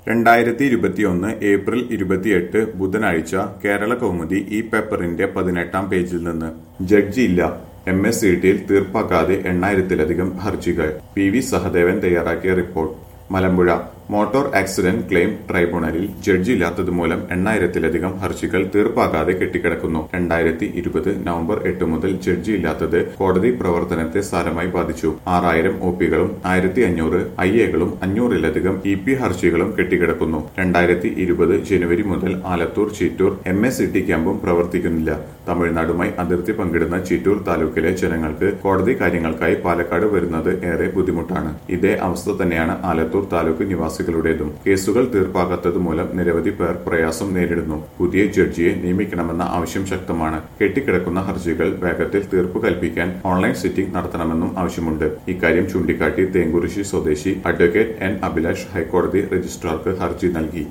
രണ്ടായിരത്തി ഇരുപത്തിയൊന്ന് ഏപ്രിൽ ഇരുപത്തിയെട്ട് ബുധനാഴ്ച കേരള കൗമുദി ഈ പേപ്പറിന്റെ പതിനെട്ടാം പേജിൽ നിന്ന് ജഡ്ജിയില്ല എം എസ് സി ടിയിൽ തീർപ്പാക്കാതെ എണ്ണായിരത്തിലധികം ഹർജികൾ പി വി സഹദേവൻ തയ്യാറാക്കിയ report Malampuzha motor accident claim ട്രൈബ്യൂണലിൽ ജഡ്ജിയില്ലാത്തതുമൂലം എണ്ണായിരത്തിലധികം ഹർജികൾ തീർപ്പാക്കാതെ കെട്ടിക്കിടക്കുന്നു രണ്ടായിരത്തി ഇരുപത് നവംബർ എട്ട് മുതൽ ജഡ്ജിയില്ലാത്തത് കോടതി പ്രവർത്തനത്തെ സാരമായി ബാധിച്ചു ആറായിരം ഒ പികളും ആയിരത്തി അഞ്ഞൂറ് ഐ എകളും അഞ്ഞൂറിലധികം ഇ പി ഹർജികളും കെട്ടിക്കിടക്കുന്നു രണ്ടായിരത്തി ഇരുപത് ജനുവരി മുതൽ Alathur Chittur M S C T ക്യാമ്പും പ്രവർത്തിക്കുന്നില്ല തമിഴ്നാടുമായി അതിർത്തി പങ്കിടുന്ന ചീറ്റൂർ താലൂക്കിലെ ജനങ്ങൾക്ക് കോടതി കാര്യങ്ങൾക്കായി പാലക്കാട് വരുന്നത് ഏറെ ബുദ്ധിമുട്ടാണ് ഇതേ അവസ്ഥ തന്നെയാണ് ആലത്തൂർ താലൂക്ക് നിവാസികളുടേതും കേസുകൾ തീർപ്പാക്കാത്തത് മൂലം നിരവധി പേർ പ്രയാസം നേരിടുന്നു പുതിയ ജഡ്ജിയെ നിയമിക്കണമെന്ന ആവശ്യം ശക്തമാണ് കെട്ടിക്കിടക്കുന്ന ഹർജികൾ വേഗത്തിൽ തീർപ്പ് കൽപ്പിക്കാൻ ഓൺലൈൻ സിറ്റിംഗ് നടത്തണമെന്നും ആവശ്യമുണ്ട് ഇക്കാര്യം ചൂണ്ടിക്കാട്ടി തേങ്കുറിശി സ്വദേശി അഡ്വക്കേറ്റ് എൻ അഭിലാഷ് ഹൈക്കോടതി രജിസ്ട്രാർക്ക് ഹർജി നൽകി